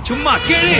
சும்மா கேளு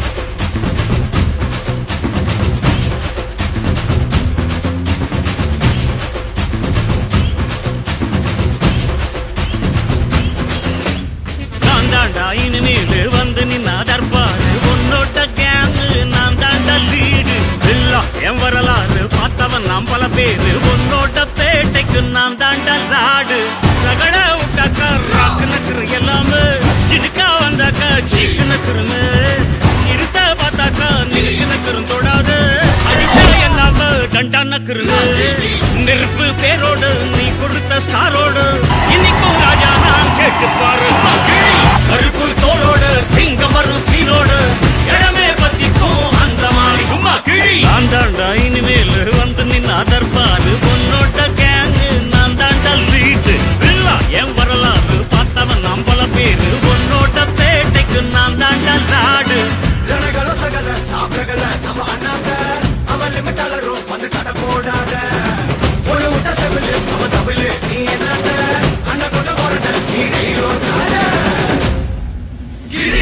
நான் தாண்டா இனிமேல் வந்து நின்னா தற்பாரு உன்னோட்ட கேங்கு நான் தாண்டா லீடு எல்லாம் என் வரலாறு பார்த்தவன் நாம் பல பேரு உன்னோட்ட பேட்டைக்கு நான் தாண்டா லாடு ரகட விட்டாக்கா ராக்கு நக்குரு எல்லாமே சிடுக்கா வந்தாக்கா சீக்கு நக்குருமே இருத்த பார்த்தாக்கா நிறுக்கு நக்குரும் தொடாது அடிச்சா எல்லாமே டண்டா நக்குருமே நெருப்பு பேரோடு நீ கொடுத்த ஸ்டாரோடு இன்னைக்கும் ராஜா நான் கேட்டு பாரு கருப்பு தோளோடு சிங்கம் வரும் சீரோடு இடமே பத்திக்கும் அந்த மாதிரி சும்மா கிழி நான் தாண்டா இனிமேல் வந்து நின்னா தற்பாரு பொன்னோட்ட கேங்கு நான் தாண்டா லீட்டு இல்ல என் வரலாறு பார்த்தவன் நாம் பல பேரு பொன்னோட்ட பேட்டைக்கு நான் தாண்டா நாடு ஜனகள சகல சாப்பிடகல நம்ம அண்ணாத்த அவன் லிமிட் அலரும் வந்து கடை போடாத ஒரு விட்ட செவிலு அவன் தவிலு நீ என்னத்த அண்ணன் கொண்டு போறத நீ ரயிலோ கிரி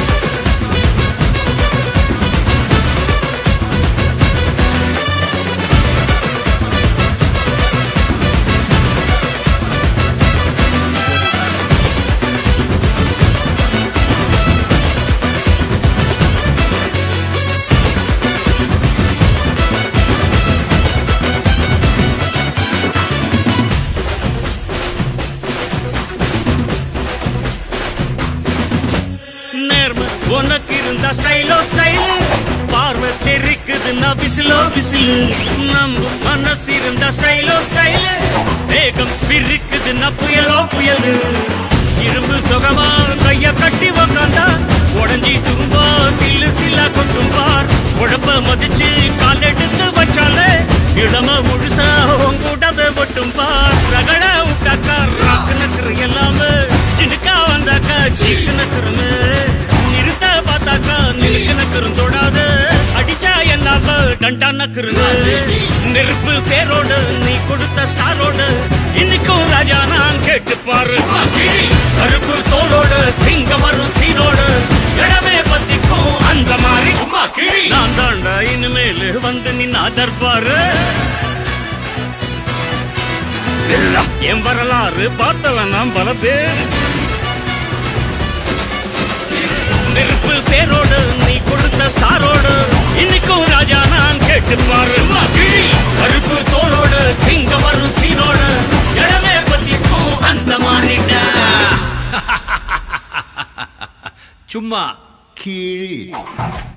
நேர்ம உனக்கு இருந்த ஸ்டைலோ ஸ்டைல் பார்வை தெரிக்குதுன்னா விசிலோ விசிலு நம்ம மனசு இருந்த ஸ்டைலோ ஸ்டைல் வேகம் பிரிக்குதுன்னா புயலோ புயலு இரும்பு சுகமா கைய கட்டி உக்காந்தா உடஞ்சி தும்பா சில்லு சில்லா கொட்டும் பார் உடம்ப மதிச்சு கால் எடுத்து வச்சாலே இடம முழுசா உங்கூடவே ஒட்டும் பார் ரகட விட்டாக்கா ராக்கு நக்கரு எல்லாமே சிடுக்கா வந்தாக்கா சீக்கு நக்கருமே நிறுத்த பார்த்தாக்கா நிறுக்கு நக்கரும் தொடாது அடிச்சா என்னாம டண்டா நக்கருங்க நெருப்பு பேரோடு நீ கொடுத்த ஸ்டாரோடு இன்னைக்கும் ராஜா நான் கேட்டு பாரு கருப்பு தோளோடு சிங்கம் வரும் சீனோடு இடமே பத்திக்கும் அந்த மாதிரி சும்மா கிழி நான் தாண்டா இனிமேல் வந்து நின்னா தர்பாரு என் வரலாறு பார்த்தவன் நான் பல பேர் நெருப்பு பேரோடு நீ கொடுத்த ஸ்டாரோடு இன்னைக்கும் ராஜா நான் கேட்டு பாரு கருப்பு தோளோடு சிங்கம் வரும் சீனோடு இடமே பத்திக்கும் அந்த மாறிட்ட சும்மா கீழ்